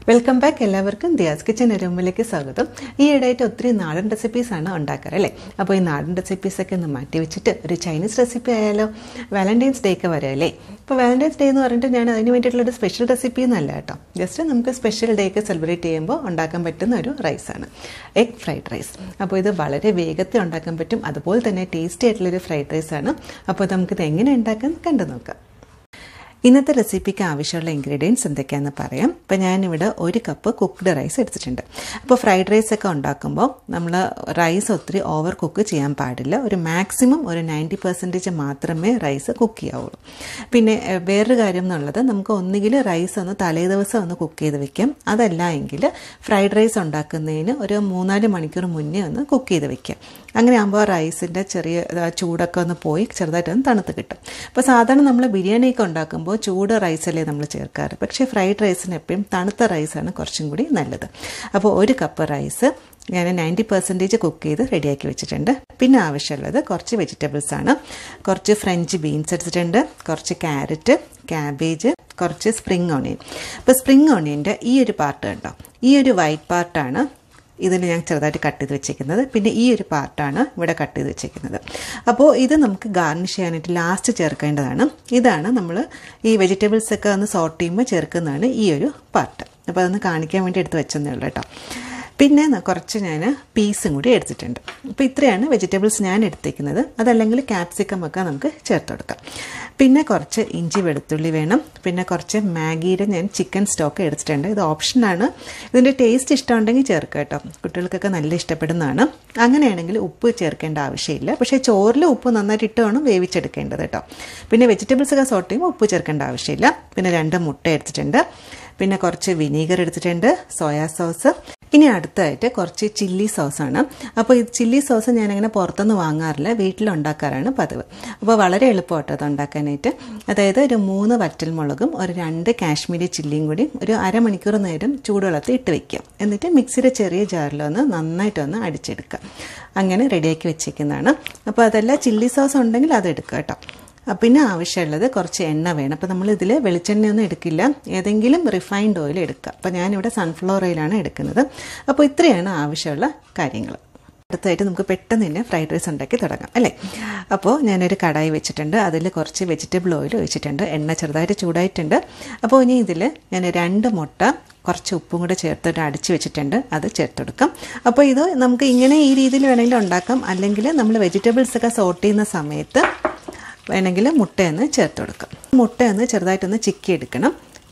welcome back എല്ലാവർക്കും Diaz kitchen റൂമിലേക്ക് സ്വാഗതം ഈ ഇടയായിട്ട് ഒത്തിരി നാടൻ റെസിപ്പീസാണ് ഉണ്ടാക്കാറ് അല്ലേ അപ്പോൾ ഈ നാടൻ റെസിപ്പീസൊക്കെ ഒന്ന് മാറ്റി വെച്ചിട്ട് ഒരു ചൈനീസ് റെസിപ്പി ആയാലോ വാലന്റൈൻസ് ഡേ ഒക്കെ വരാമല്ലേ ഇപ്പോൾ വാലന്റൈൻസ് ഡേ എന്ന് പറഞ്ഞിട്ട് ഞാൻ അതിന് വേണ്ടിയിട്ടുള്ള ഒരു സ്പെഷ്യൽ റെസിപ്പി എന്നല്ല കേട്ടോ ജസ്റ്റ് നമുക്ക് സ്പെഷ്യൽ ഡേ ഒക്കെ സെലിബ്രേറ്റ് ചെയ്യുമ്പോൾ ഉണ്ടാക്കാൻ പറ്റുന്ന ഒരു റൈസാണ് എഗ് ഫ്രൈഡ് റൈസ് അപ്പോൾ ഇത് വളരെ വേഗത്തിൽ ഉണ്ടാക്കാൻ പറ്റും അതുപോലെ തന്നെ ടേസ്റ്റി ആയിട്ടുള്ളൊരു ഫ്രൈഡ് റൈസാണ് അപ്പോൾ നമുക്കിത് എങ്ങനെ ഉണ്ടാക്കാൻ കണ്ടു നോക്കാം ഇന്നത്തെ റെസിപ്പിക്ക് ആവശ്യമുള്ള ഇൻഗ്രീഡിയൻസ് എന്തൊക്കെയാണെന്ന് പറയാം ഇപ്പം ഞാനിവിടെ ഒരു കപ്പ് കുക്ക്ഡ് റൈസ് എടുത്തിട്ടുണ്ട് അപ്പോൾ ഫ്രൈഡ് റൈസ് ഒക്കെ ഉണ്ടാക്കുമ്പോൾ നമ്മൾ റൈസ് ഒത്തിരി ഓവർ കുക്ക് ചെയ്യാൻ പാടില്ല ഒരു മാക്സിമം ഒരു നയൻറ്റി പെർസെൻറ്റേജ് മാത്രമേ റൈസ് കുക്ക് ചെയ്യാവുള്ളൂ പിന്നെ എഹ്, വേറൊരു കാര്യം എന്നുള്ളത് നമുക്ക് ഒന്നുകിൽ റൈസ് ഒന്ന് തലേ ദിവസം ഒന്ന് കുക്ക് ചെയ്ത് വെക്കാം അതല്ല എങ്കിൽ ഫ്രൈഡ് റൈസ് ഉണ്ടാക്കുന്നതിന് ഒരു മൂന്നാല് മണിക്കൂർ മുന്നേ ഒന്ന് കുക്ക് ചെയ്ത് വെക്കാം അങ്ങനെ ആകുമ്പോൾ റൈസിൻ്റെ ചെറിയ ആ, ചൂടൊക്കെ ഒന്ന് പോയി ചെറുതായിട്ടൊന്ന് തണുത്ത് കിട്ടും അപ്പോൾ സാധാരണ നമ്മൾ ബിരിയാണിയൊക്കെ ഉണ്ടാക്കുമ്പോൾ ചൂട് റൈസല്ലേ നമ്മൾ ചേർക്കാറ് പക്ഷേ ഫ്രൈഡ് റൈസിന് എപ്പോഴും തണുത്ത റൈസാണ് കുറച്ചും കൂടി നല്ലത് അപ്പോൾ ഒരു കപ്പ് റൈസ് ഞാൻ നയൻറ്റി പെർസെൻറ്റേജ് കുക്ക് ചെയ്ത് റെഡിയാക്കി വെച്ചിട്ടുണ്ട് പിന്നെ ആവശ്യമുള്ളത് കുറച്ച് വെജിറ്റബിൾസ് ആണ് കുറച്ച് ഫ്രഞ്ച് ബീൻസ് എടുത്തിട്ടുണ്ട് കുറച്ച് ക്യാരറ്റ് ക്യാബേജ് കുറച്ച് സ്പ്രിങ് ഓണിയൻ അപ്പോൾ സ്പ്രിങ് ഓണിയൻ്റെ ഈ ഒരു പാർട്ട് കണ്ടോ ഈ ഒരു വൈറ്റ് പാർട്ടാണ് ഇതിൽ ഞാൻ ചെറുതായിട്ട് കട്ട് ചെയ്ത് വെച്ചേക്കുന്നത് പിന്നെ ഈ ഒരു പാർട്ടാണ് ഇവിടെ കട്ട് ചെയ്ത് വെച്ചേക്കുന്നത് അപ്പോൾ ഇത് നമുക്ക് ഗാർണിഷ് ചെയ്യാനായിട്ട് ലാസ്റ്റ് ചേർക്കേണ്ടതാണ് ഇതാണ് നമ്മൾ ഈ വെജിറ്റബിൾസ് ഒക്കെ ഒന്ന് സോർട്ട് ചെയ്യുമ്പോൾ ചേർക്കുന്നതാണ് ഈ ഒരു പാർട്ട് അപ്പോൾ അതൊന്ന് കാണിക്കാൻ വേണ്ടി എടുത്ത് വെച്ചെന്നേ ഉള്ളൂ കേട്ടോ പിന്നെ ന- കുറച്ച് ഞാൻ പീസും കൂടി എടുത്തിട്ടുണ്ട് അപ്പോൾ ഇത്രയാണ് വെജിറ്റബിൾസ് ഞാൻ എടുത്തേക്കുന്നത് അതല്ലെങ്കിൽ ക്യാപ്സിക്കം ഒക്കെ നമുക്ക് ചേർത്ത് കൊടുക്കാം പിന്നെ കുറച്ച് ഇഞ്ചി വെളുത്തുള്ളി വേണം പിന്നെ കുറച്ച് മാഗിയുടെ ഞാൻ ചിക്കൻ സ്റ്റോക്ക് എടുത്തിട്ടുണ്ട് ഇത് ഓപ്ഷനാണ് ഇതിൻ്റെ ടേസ്റ്റ് ഇഷ്ടമുണ്ടെങ്കിൽ ചേർക്കുക കേട്ടോ കുട്ടികൾക്കൊക്കെ നല്ല ഇഷ്ടപ്പെടുന്നതാണ് അങ്ങനെയാണെങ്കിൽ ഉപ്പ് ചേർക്കേണ്ട ആവശ്യമില്ല പക്ഷേ ചോറിൽ ഉപ്പ് നന്നായിട്ട് ഇട്ട് വേണം വേവിച്ചെടുക്കേണ്ടത് കേട്ടോ പിന്നെ വെജിറ്റബിൾസ് ഒക്കെ സോട്ട് ചെയ്യുമ്പോൾ ഉപ്പ് ചേർക്കേണ്ട ആവശ്യമില്ല പിന്നെ രണ്ട് മുട്ട എടുത്തിട്ടുണ്ട് പിന്നെ കുറച്ച് വിനീഗർ എടുത്തിട്ടുണ്ട് സോയാ സോസ് ഇനി അടുത്തായിട്ട് കുറച്ച് ചില്ലി സോസാണ് അപ്പോൾ ഈ ചില്ലി സോസ് ഞാനങ്ങനെ പുറത്തുനിന്ന് വാങ്ങാറില്ല വീട്ടിലുണ്ടാക്കാറാണ് പതിവ് അപ്പോൾ വളരെ എളുപ്പമാട്ടോ അത് ഉണ്ടാക്കാനായിട്ട് അതായത് ഒരു മൂന്ന് വറ്റൽമുളകും ഒരു രണ്ട് കാശ്മീരി ചില്ലിയും കൂടി ഒരു അരമണിക്കൂർ നേരം ചൂടുവെള്ളത്തിൽ ഇട്ട് വെക്കുക എന്നിട്ട് മിക്സിയുടെ ചെറിയ ജാറിലൊന്ന് നന്നായിട്ടൊന്ന് അടിച്ചെടുക്കുക അങ്ങനെ റെഡിയാക്കി വെച്ചേക്കുന്നതാണ് അപ്പോൾ അതല്ല ചില്ലി സോസ് ഉണ്ടെങ്കിൽ അത് എടുക്കുക കേട്ടോ ആ, പിന്നെ ആവശ്യമുള്ളത് കുറച്ച് എണ്ണ വേണം അപ്പോൾ നമ്മൾ ഇതിൽ വെളിച്ചെണ്ണയൊന്നും എടുക്കില്ല ഏതെങ്കിലും റിഫൈൻഡ് ഓയിൽ എടുക്കുക അപ്പോൾ ഞാനിവിടെ സൺഫ്ലവർ ഓയിലാണ് എടുക്കുന്നത് അപ്പോൾ ഇത്രയാണ് ആവശ്യമുള്ള കാര്യങ്ങൾ അടുത്തായിട്ട് നമുക്ക് പെട്ടെന്ന് തന്നെ ഫ്രൈഡ് റൈസ് ഉണ്ടാക്കി തുടങ്ങാം അല്ലേ അപ്പോൾ ഞാനൊരു കടായി വെച്ചിട്ടുണ്ട് അതിൽ കുറച്ച് വെജിറ്റബിൾ ഓയിൽ ഒഴിച്ചിട്ടുണ്ട് എണ്ണ ചെറുതായിട്ട് ചൂടായിട്ടുണ്ട് അപ്പോൾ ഇനി ഇതിൽ ഞാൻ രണ്ട് മുട്ട കുറച്ച് ഉപ്പും കൂടെ ചേർത്തിട്ട് അടിച്ച് വെച്ചിട്ടുണ്ട് അത് ചേർത്ത് കൊടുക്കാം അപ്പോൾ ഇത് നമുക്ക് ഇങ്ങനെ ഈ രീതിയിൽ വേണമെങ്കിൽ ഉണ്ടാക്കാം അല്ലെങ്കിൽ നമ്മൾ വെജിറ്റബിൾസ് ഒക്കെ സോട്ട് ചെയ്യുന്ന സമയത്ത് വേണമെങ്കിൽ മുട്ടയൊന്ന് ചേർത്ത് കൊടുക്കാം മുട്ടയൊന്ന് ചെറുതായിട്ടൊന്ന് ചിക്കി എടുക്കണം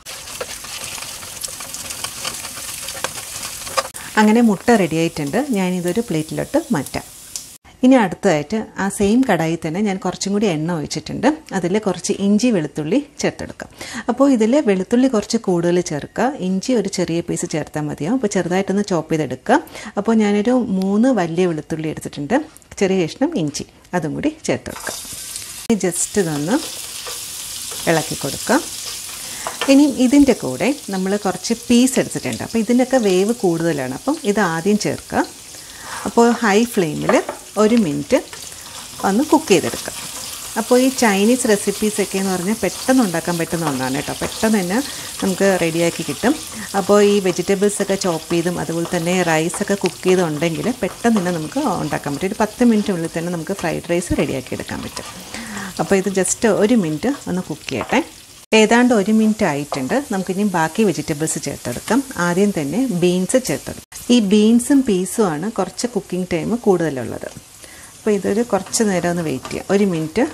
അങ്ങനെ മുട്ട റെഡി ആയിട്ടുണ്ട് ഞാനിതൊരു പ്ലേറ്റിലോട്ട് മാറ്റാം ഇനി അടുത്തതായിട്ട് ആ സെയിം കടായിൽ തന്നെ ഞാൻ കുറച്ചും കൂടി എണ്ണ ഒഴിച്ചിട്ടുണ്ട് അതിൽ കുറച്ച് ഇഞ്ചി വെളുത്തുള്ളി ചേർത്തെടുക്കാം അപ്പോൾ ഇതിൽ വെളുത്തുള്ളി കുറച്ച് കൂടുതൽ ചേർക്കുക ഇഞ്ചി ഒരു ചെറിയ പീസ് ചേർത്താൽ മതിയാവും അപ്പോൾ ചെറുതായിട്ടൊന്ന് ചോപ്പ് ചെയ്തെടുക്കുക അപ്പോൾ ഞാനൊരു മൂന്ന് വലിയ വെളുത്തുള്ളി എടുത്തിട്ടുണ്ട് ചെറിയ കഷ്ണം ഇഞ്ചി അതും കൂടി ചേർത്തെടുക്കാം ഇനി ജസ്റ്റ് ഇതൊന്ന് ഇളക്കി കൊടുക്കാം ഇനി ഇതിൻ്റെ കൂടെ നമ്മൾ കുറച്ച് പീസ് എടുത്തിട്ടുണ്ട് അപ്പോൾ ഇതിൻ്റെയൊക്കെ വേവ് കൂടുതലാണ് അപ്പം ഇത് ആദ്യം ചേർക്കുക അപ്പോൾ ഹൈ ഫ്ലെയിമിൽ ഒരു മിനിറ്റ് ഒന്ന് കുക്ക് ചെയ്തെടുക്കുക അപ്പോൾ ഈ ചൈനീസ് റെസിപ്പീസൊക്കെ എന്ന് പറഞ്ഞാൽ പെട്ടെന്ന് ഉണ്ടാക്കാൻ പറ്റുന്ന ഒന്നാണ് കേട്ടോ പെട്ടെന്ന് തന്നെ നമുക്ക് റെഡിയാക്കി കിട്ടും അപ്പോൾ ഈ വെജിറ്റബിൾസ് ഒക്കെ ചോപ്പ് ചെയ്തും അതുപോലെ തന്നെ റൈസൊക്കെ കുക്ക് ചെയ്തുണ്ടെങ്കിൽ പെട്ടെന്ന് തന്നെ നമുക്ക് ഉണ്ടാക്കാൻ പറ്റും ഒരു പത്ത് മിനിറ്റിനുള്ളിൽ തന്നെ നമുക്ക് ഫ്രൈഡ് റൈസ് റെഡിയാക്കി എടുക്കാൻ പറ്റും അപ്പോൾ ഇത് ജസ്റ്റ് ഒരു മിനിറ്റ് ഒന്ന് കുക്ക് ചെയ്യട്ടെ ഏതാണ്ട് ഒരു മിനിറ്റ് ആയിട്ടുണ്ട് നമുക്കിനി ബാക്കി വെജിറ്റബിൾസ് ചേർത്തെടുക്കാം ആദ്യം തന്നെ ബീൻസ് ചേർത്തെടുക്കാം ഈ ബീൻസും പീസും ആണ് കുറച്ച് കുക്കിംഗ് ടൈം കൂടുതലുള്ളത് അപ്പോൾ ഇതൊരു കുറച്ച് നേരം ഒന്ന് വെയിറ്റ് ചെയ്യാം ഒരു മിനിറ്റ്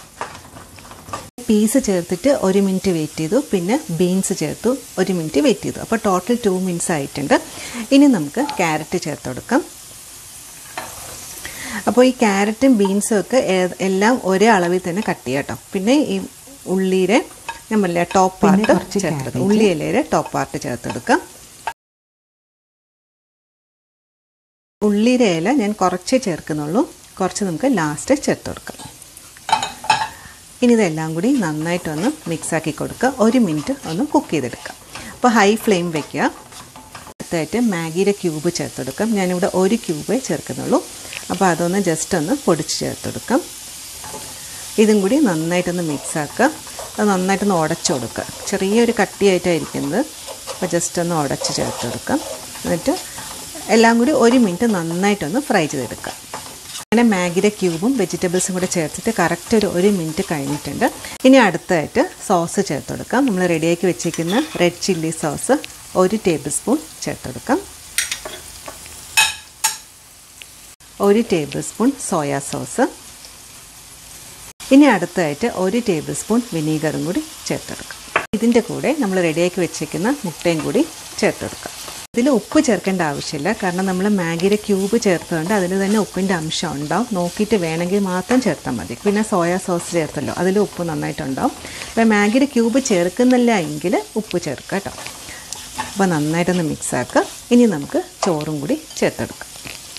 പീസ് ചേർത്തിട്ട് ഒരു മിനിറ്റ് വെയിറ്റ് ചെയ്തു പിന്നെ ബീൻസ് ചേർത്തു ഒരു മിനിറ്റ് വെയിറ്റ് ചെയ്തു അപ്പോൾ ടോട്ടൽ ടു മിനിറ്റ്സ് ആയിട്ടുണ്ട് ഇനി നമുക്ക് ക്യാരറ്റ് ചേർത്ത് കൊടുക്കാം അപ്പോൾ ഈ ക്യാരറ്റും ബീൻസും ഒക്കെ ഏ- എല്ലാം ഒരേ അളവിൽ തന്നെ കട്ട് ചെയ്യാം കേട്ടോ പിന്നെ ഈ ഉള്ളിയുടെ നമ്മളെ ടോപ്പ് പാർട്ട് ചേർത്തെടുക്കാം ഉള്ളിയിലയുടെ ടോപ്പ് പാർട്ട് ചേർത്തെടുക്കാം ഉള്ളിയുടെ ഇല ഞാൻ കുറച്ചേ ചേർക്കുന്നുള്ളൂ കുറച്ച് നമുക്ക് ലാസ്റ്റ് ചേർത്ത് കൊടുക്കാം ഇനി ഇതെല്ലാം കൂടി നന്നായിട്ടൊന്ന് മിക്സാക്കി കൊടുക്കുക ഒരു മിനിറ്റ് ഒന്ന് കുക്ക് ചെയ്തെടുക്കുക അപ്പോൾ ഹൈ ഫ്ലെയിം വെക്കുക അടുത്തായിട്ട് മാഗിയുടെ ക്യൂബ് ചേർത്തെടുക്കാം ഞാനിവിടെ ഒരു ക്യൂബേ ചേർക്കുന്നുള്ളൂ അപ്പോൾ അതൊന്ന് ജസ്റ്റ് ഒന്ന് പൊടിച്ച് ചേർത്തെടുക്കാം ഇതും കൂടി നന്നായിട്ടൊന്ന് മിക്സ് ആക്കുക അത് നന്നായിട്ടൊന്ന് ഉടച്ചു കൊടുക്കുക ചെറിയൊരു കട്ടിയായിട്ടായിരിക്കുന്നത് അപ്പോൾ ജസ്റ്റ് ഒന്ന് ഉടച്ച് ചേർത്ത് കൊടുക്കാം എന്നിട്ട് എല്ലാം കൂടി ഒരു മിനിറ്റ് നന്നായിട്ടൊന്ന് ഫ്രൈ ചെയ്തെടുക്കാം അങ്ങനെ മാഗിയുടെ ക്യൂബും വെജിറ്റബിൾസും കൂടെ ചേർത്തിട്ട് കറക്റ്റ് ഒരു ഒരു മിനിറ്റ് കഴിഞ്ഞിട്ടുണ്ട് ഇനി അടുത്തായിട്ട് സോസ് ചേർത്ത് കൊടുക്കാം നമ്മൾ റെഡിയാക്കി വെച്ചിരിക്കുന്ന റെഡ് ചില്ലി സോസ് ഒരു ടേബിൾ സ്പൂൺ ചേർത്ത് കൊടുക്കാം ഒരു ടേബിൾ സ്പൂൺ സോയാ സോസ് ഇനി അടുത്തായിട്ട് ഒരു ടേബിൾ സ്പൂൺ വിനീഗറും കൂടി ചേർത്തെടുക്കാം ഇതിൻ്റെ കൂടെ നമ്മൾ റെഡിയാക്കി വെച്ചേക്കുന്ന മുട്ടയും കൂടി ചേർത്തെടുക്കാം ഇതിൽ ഉപ്പ് ചേർക്കേണ്ട ആവശ്യമില്ല കാരണം നമ്മൾ മാഗിയുടെ ക്യൂബ് ചേർത്തുകൊണ്ട് അതിന് തന്നെ ഉപ്പിൻ്റെ അംശം ഉണ്ടാവും നോക്കിയിട്ട് വേണമെങ്കിൽ മാത്രം ചേർത്താൽ മതി പിന്നെ സോയാ സോസ് ചേർത്തല്ലോ അതിൽ ഉപ്പ് നന്നായിട്ടുണ്ടാവും അപ്പോൾ മാഗിയുടെ ക്യൂബ് ചേർക്കുന്നില്ല എങ്കിൽ ഉപ്പ് ചേർക്കുക കേട്ടോ അപ്പോൾ നന്നായിട്ടൊന്ന് മിക്സ് ആക്കുക ഇനി നമുക്ക് ചോറും കൂടി ചേർത്തെടുക്കാം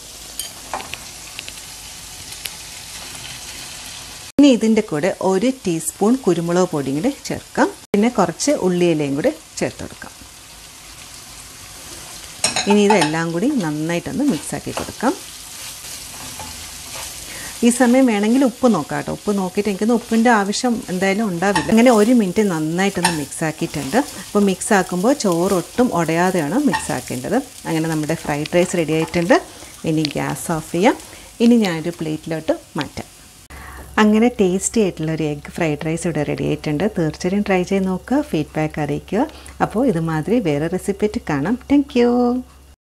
ഇനി ഇതിൻ്റെ കൂടെ ഒരു ടീസ്പൂൺ കുരുമുളക് പൊടിയും കൂടി ചേർക്കാം പിന്നെ കുറച്ച് ഉള്ളിയിലയും കൂടി ചേർത്ത് കൊടുക്കാം ഇനി ഇതെല്ലാം കൂടി നന്നായിട്ടൊന്ന് മിക്സാക്കി കൊടുക്കാം ഈ സമയം വേണമെങ്കിൽ ഉപ്പ് നോക്കാം കേട്ടോ ഉപ്പ് നോക്കിയിട്ട് എനിക്കൊന്ന് ഉപ്പിൻ്റെ ആവശ്യം എന്തായാലും ഉണ്ടാവില്ല അങ്ങനെ ഒരു മിനിറ്റ് നന്നായിട്ടൊന്ന് മിക്സ് ആക്കിയിട്ടുണ്ട് അപ്പോൾ മിക്സ് ആക്കുമ്പോൾ ചോറ് ഒട്ടും ഉടയാതെയാണ് മിക്സ് ആക്കേണ്ടത് അങ്ങനെ നമ്മുടെ ഫ്രൈഡ് റൈസ് റെഡി ആയിട്ടുണ്ട് ഇനി ഗ്യാസ് ഓഫ് ചെയ്യാം ഇനി ഞാനൊരു പ്ലേറ്റിലോട്ട് മാറ്റാം അങ്ങനെ ടേസ്റ്റി ആയിട്ടുള്ള ഒരു എഗ് ഫ്രൈഡ് റൈസ് ഇവിടെ റെഡി ആയിട്ടുണ്ട് തീർച്ചയായും ട്രൈ ചെയ്ത് നോക്കുക ഫീഡ്ബാക്ക് അറിയിക്കുക അപ്പോൾ ഇതുമാതിരി വേറെ റെസിപ്പി കാണാം താങ്ക്